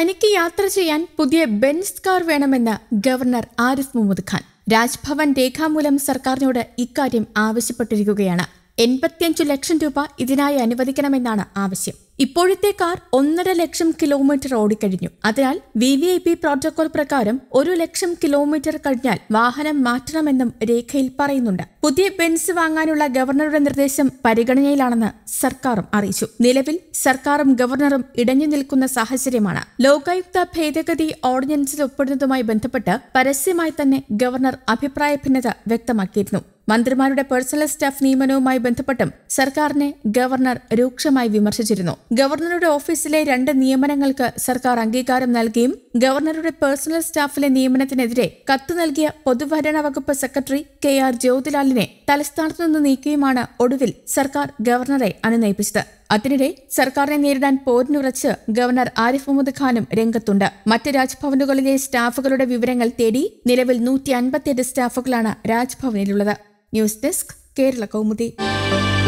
തനിക്ക് യാത്ര ചെയ്യാൻ പുതിയ ബെൻസ് കാർ വേണമെന്ന് ഗവർണർ ആരിഫ് മുഹമ്മദ് ഖാൻ രാജ്ഭവൻ രേഖാമൂലം സർക്കാരിനോട് ഇക്കാര്യം ആവശ്യപ്പെട്ടിരിക്കുകയാണ് എൺപത്തിയഞ്ചു ലക്ഷം രൂപ ഇതിനായി അനുവദിക്കണമെന്നാണ് ആവശ്യം ഇപ്പോഴത്തെ കാർ ഒന്നര ലക്ഷം കിലോമീറ്റർ ഓടിക്കഴിഞ്ഞു അതിനാൽ V V I P protocol പ്രകാരം ഒരു ലക്ഷം കിലോമീറ്റർ കഴിഞ്ഞാൽ വാഹനം മാറ്റണമെന്നും രേഖയിൽ പറയുന്നുണ്ട് പുതിയ ബെൻസ് വാങ്ങാനുള്ള ഗവർണറുടെ നിർദ്ദേശം പരിഗണനയിലാണെന്ന് സർക്കാരും അറിയിച്ചു നിലവിൽ സർക്കാരും ഗവർണറും ഇടഞ്ഞു നിൽക്കുന്ന സാഹചര്യമാണ് ലോകായുക്ത ഭേദഗതി ഓർഡിനൻസിൽ ഒപ്പിടുന്നതുമായി ബന്ധപ്പെട്ട് പരസ്യമായി തന്നെ ഗവർണർ അഭിപ്രായ ഭിന്നത വ്യക്തമാക്കിയിരുന്നു മന്ത്രിമാരുടെ പേഴ്സണൽ സ്റ്റാഫ് നിയമനവുമായി ബന്ധപ്പെട്ടും സർക്കാരിനെ ഗവർണർ രൂക്ഷമായി വിമർശിച്ചിരുന്നു ഗവർണറുടെ ഓഫീസിലെ രണ്ട് നിയമനങ്ങൾക്ക് സർക്കാർ അംഗീകാരം നൽകിയും ഗവർണറുടെ പേഴ്സണൽ സ്റ്റാഫിലെ നിയമനത്തിനെതിരെ കത്ത് നൽകിയ പൊതുഭരണ വകുപ്പ് സെക്രട്ടറി കെ ആർ ജ്യോതിലാലിനെ തലസ്ഥാനത്തു നിന്ന് നീക്കിയുമാണ് ഒടുവിൽ സർക്കാർ ഗവർണറെ അനുനയിപ്പിച്ചത് അതിനിടെ സർക്കാരിനെ നേരിടാൻ പോരിനുറച്ച് ഗവർണർ ആരിഫ് മുഹമ്മദ് ഖാനും രംഗത്തുണ്ട് മറ്റ് രാജ്ഭവനുകളിലെ സ്റ്റാഫുകളുടെ വിവരങ്ങൾ തേടി നിലവിൽ നൂറ്റി അൻപത്തിയെട്ട് സ്റ്റാഫുകളാണ് രാജ്ഭവനിലുള്ളത് ന്യൂസ് ഡെസ്ക് കേരള കൗമുദി